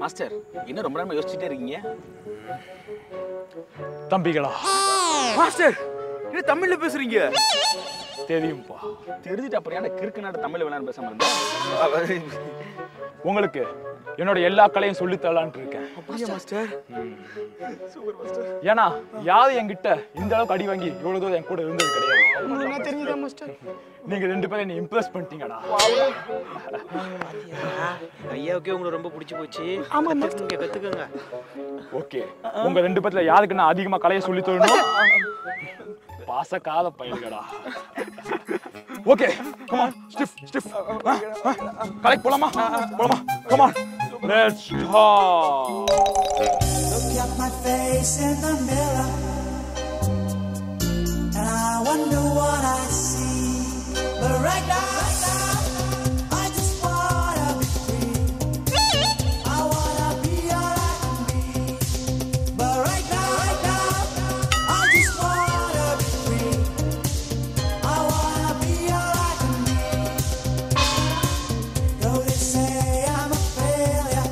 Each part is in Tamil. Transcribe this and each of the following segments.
மாஸ்டர் என்ன ரொம்ப நேரமா யோசிச்சுட்டே இருக்கீங்க தம்பிகளா மாஸ்டர் என்ன தமிழ்ல பேசுறீங்க தெரியும்பா தெரிஞ்சுட்டு அப்புறம் ஏன்டா கிறுக்கு நாடு தமிழ் வேணாம் பேசாம இருந்தேன் உங்களுக்கு என்னோட எல்லா கலையும் சொல்லித் தரலான்ட்டு இருக்கேன் அப்படியா மாஸ்டர் சூப்பர் மாஸ்டர் ஏன்னா யாரும் என்கிட்ட இந்த அளவுக்கு அடி வாங்கி இவ்வளவு தூரம் என் கூட இருந்தது கிடையாது உங்களுக்கு என்ன தெரியுதா மாஸ்டர் நீங்க ரெண்டு பேரும் என்ன இம்ப்ரெஸ் பண்ணிட்டீங்கடா ஐயாவுக்கே உங்களை ரொம்ப பிடிச்சி போச்சு ஆமா, கத்துக்குங்க கத்துக்கங்க ஓகே உங்க ரெண்டு பேத்துல யாருக்கு நான் அதிகமா கலையை சொல்லி தரணும் பாச கால பயிர்களா ஓகே கமான் ஸ்டிஃப் ஸ்டிஃப் கலை போலாமா போலாமா come on let's start Look at my face in the mirror, and I wonder what I see. But right now, I just wanna be free. I wanna be all I can be. But right now, right now, I just wanna be free. I wanna be all I can be. Though they say I'm a failure.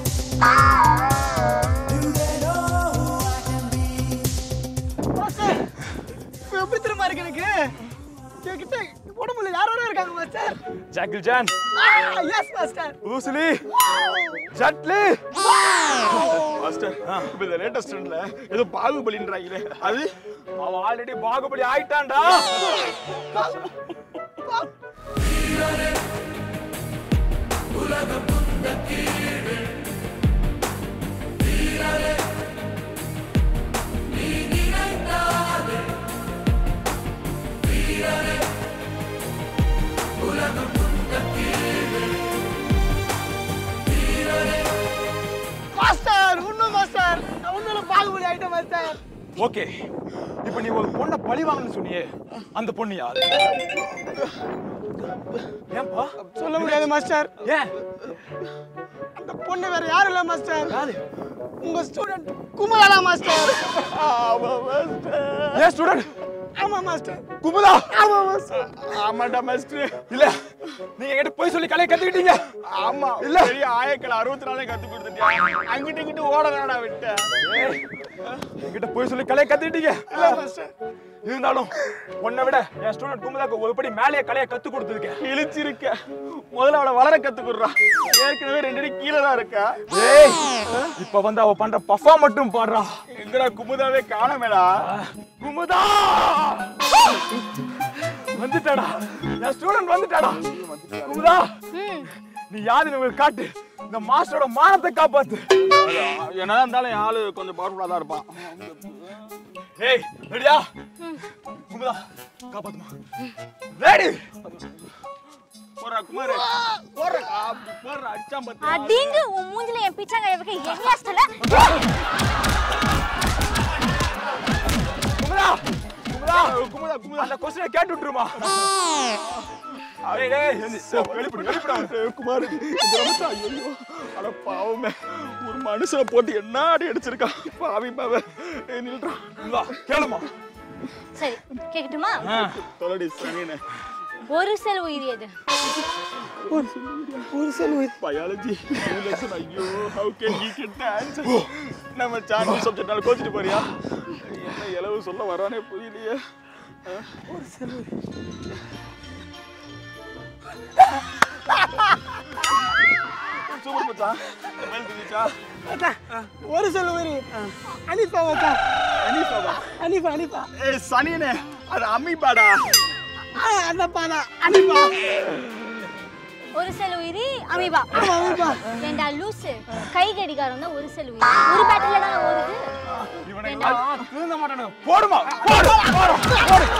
Do they know who I can be? Master இப்போ எப்படி திரும்ப இருக்கு எனக்கு என்கிட்ட உடம்புல யார் யாரோ இருக்காங்க மாஸ்டர் ஜாக்கில் ஜான் எஸ் மாஸ்டர் ஊசுலி ஜட்லி மாஸ்டர் இப்போ இந்த லேட்டஸ்ட் ட்ரெண்ட்ல ஏதோ பாகுபலின்றாங்களே அது அவன் ஆல்ரெடி பாகுபலி ஆயிட்டான்டா மாஸ்டர் உண்மை மாஸ்டர் நான் உண்மையில பாகுபலி ஆயிட்டேன் மாஸ்டர் ஓகே இப்போ நீ ஒரு பொண்ணை பழி வாங்கணும்னு சொன்னியே அந்த பொண்ணு யாரு ஏன்பா சொல்ல முடியாது மாஸ்டர் ஏன் அந்த பொண்ணு வேற யாரும் இல்ல மாஸ்டர் யாரு உங்க ஸ்டூடெண்ட் குமரலா மாஸ்டர் ஏன் ஸ்டூடெண்ட் ஆமா மாஸ்டர் குமுதா ஆமா மாஸ்டர் ஆமாண்டா மாஸ்டர் இல்ல நீங்க என்கிட்ட போய் சொல்லி கலையை கத்துக்கிட்டீங்க ஆமா இல்ல பெரிய ஆயக்கள் அறுபத்தி நாளே கத்து கொடுத்துட்டியா அங்கிட்டு இங்கிட்டு ஓட வேணா விட்டேன் ஏய், என்கிட்ட போய் சொல்லி கலையை கத்துக்கிட்டீங்க இல்ல மாஸ்டர் இருந்தாலும் உன்னை விட என் ஸ்டூடெண்ட் குமுதாக்கு ஒரு படி மேலேயே கலையை கத்து கொடுத்துருக்கேன் இழிச்சிருக்க முதல்ல அவளை வளர கத்து கொடுறா ஏற்கனவே ரெண்டு அடி கீழே தான் இருக்கா ஏய் இப்ப வந்து அவ பண்ற பஃபா மட்டும் பாடுறா எங்கடா குமுதாவே காணமேடா குமுதா வந்துட்டாடா என் ஸ்டூடெண்ட் வந்துட்டாடா குமுதா நீ யாருன்னு உங்களுக்கு காட்டு இந்த மாஸ்டரோட மானத்தை காப்பாத்து என்னதான் இருந்தாலும் என் ஆளு கொஞ்சம் பவர்ஃபுல்லா தான் இருப்பான் ஏய் ரெடியா குமுதா காப்பாத்துமா ரெடி போறா குமார் போறா அப்படி போறா அடிச்சாம் பத்து அடிங்க உன் மூஞ்சில என் பிச்சாங்க வைக்க என்ன ஸ்டல குமுதா குமுதா குமுதா குமுதா அந்த கொஸ்டினை கேட்டு விட்டுருமா டேய் டேய் வெளிப்படு வெளிப்படு குமார் இந்த ரமச்சா ஐயோ அட பாவமே ஒரு மனுஷனை போட்டு என்ன அடி அடிச்சிருக்கான் பாவி பாவ நில்றான் வா கேளுமா சரி கேக்கட்டுமா தொலடி சனியனே ஒரு செல் உயிரி எது ஒரு செல் உயிர் பயாலஜி லெசன் ஐயோ how can he get the answer நம்ம சான்ஸ் சப்ஜெக்ட்னால கோச்சிட்டு போறியா என்ன இலவு சொல்ல வரானே புரியலையே ஒரு செல் உயிர் சூப்பர் மச்சான் மேல் தெரிஞ்சா மச்சான், ஒரு செல் உயிர் அனிஃபா மச்சான் அனிஃபாவா அனிஃபா அனிஃபா ஏய் சனியனே அது அம்மிபாடா ஆ, அந்த பானா அனிஃபா ஒரு செல் உயிரி அமீபா ஆமா அனிஃபா ஏண்டா லூசு கை கடிகாரம் தான் ஒரு செல் உயிரி ஒரு பேட்டரியில தான் ஓடுது இவனை திருந்த மாட்டானு போடுமா போடு போடு போடு